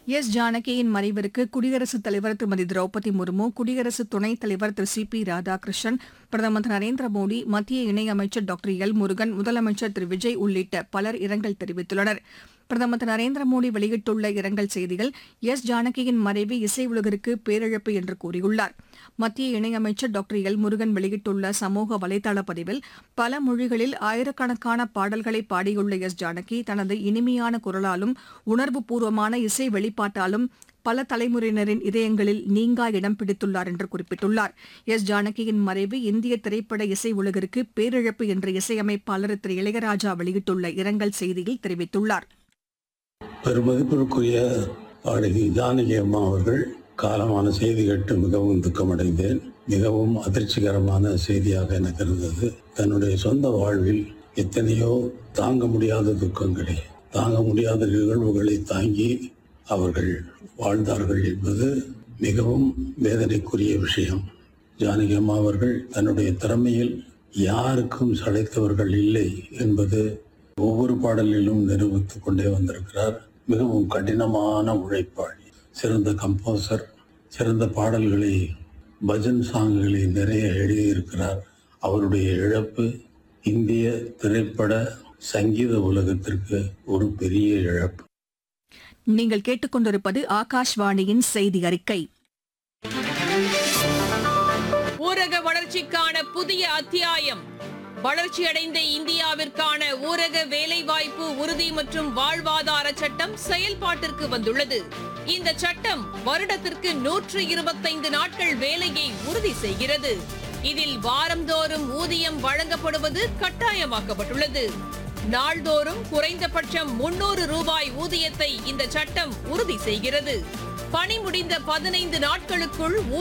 S ஜானகியின் மறைவிற்கு குடியரசுத் தலைவர் திருமதி திரௌபதி முர்மு குடியரசு துணைத் தலைவர் திரு சி பி ராதாகிருஷ்ணன் பிரதமர் திரு நரேந்திர மோடி மத்திய இணையமைச்சர் டாக்டர் எல் முருகன் முதலமைச்சர் திரு விஜய் உள்ளிட்ட பலர் இரங்கல் தெரிவித்துள்ளனர் பிரதமர் திரு நரேந்திர மோடி வெளியிட்டுள்ள இரங்கல் செய்தியில் எஸ் ஜானகியின் மறைவு இசை உலகிற்கு பேரிழப்பு என்று கூறியுள்ளார் மத்திய இணையமைச்சர் டாக்டர் எல் முருகன் வெளியிட்டுள்ள சமூக வலைதள பதிவில் பல மொழிகளில் ஆயிரக்கணக்கான பாடல்களை பாடியுள்ள எஸ் ஜானகி தனது இனிமையான குரலாலும் உணர்வுபூர்வமான இசை வெளிப்பாட்டாலும் பல தலைமுறையினரின் இதயங்களில் நீங்கா இடம் பிடித்துள்ளார் என்று குறிப்பிட்டுள்ளார் எஸ் ஜானகியின் மறைவு இந்திய திரைப்பட இசை உலகிற்கு பேரிழப்பு என்று இசையமைப்பாளர் திரு இளையராஜா வெளியிட்டுள்ள இரங்கல் செய்தியில் தெரிவித்துள்ளார் பெருமதிப்பிற்குரிய பாடகி ஜானகி அம்மா அவர்கள் காலமான செய்தி கேட்டு மிகவும் துக்கமடைந்தேன் மிகவும் அதிர்ச்சிகரமான செய்தியாக எனக்கு இருந்தது தன்னுடைய சொந்த வாழ்வில் எத்தனையோ தாங்க முடியாத துக்கங்களை தாங்க முடியாத நிகழ்வுகளை தாங்கி அவர்கள் வாழ்ந்தார்கள் என்பது மிகவும் வேதனைக்குரிய விஷயம் ஜானகி அம்மா அவர்கள் தன்னுடைய திறமையில் யாருக்கும் சளைத்தவர்கள் இல்லை என்பது ஒவ்வொரு பாடலிலும் நிரூபித்துக் கொண்டே வந்திருக்கிறார் மிகவும் கடினமான உழைப்பாளி சிறந்த கம்போசர் சிறந்த பாடல்களை பஜன் சாங்குகளை நிறைய எழுதியிருக்கிறார் அவருடைய இழப்பு இந்திய திரைப்பட சங்கீத உலகத்திற்கு ஒரு பெரிய இழப்பு நீங்கள் கேட்டுக்கொண்டிருப்பது ஆகாஷ்வாணியின் செய்தி அறிக்கை ஊரக வளர்ச்சிக்கான புதிய அத்தியாயம் வளர்ச்சியடைந்த இந்தியாவிற்கான ஊரக வேலைவாய்ப்பு உறுதி மற்றும் வாழ்வாதார சட்டம் செயல்பாட்டிற்கு வந்துள்ளது இந்த சட்டம் வருடத்திற்கு நூற்று இருபத்தைந்து நாட்கள் வேலையை உறுதி செய்கிறது இதில் வாரந்தோறும் ஊதியம் வழங்கப்படுவது கட்டாயமாக்கப்பட்டுள்ளது நாள்தோறும் குறைந்தபட்சம் முன்னூறு ரூபாய் ஊதியத்தை இந்த சட்டம் உறுதி செய்கிறது பணி முடிந்த பதினைந்து நாட்களுக்குள்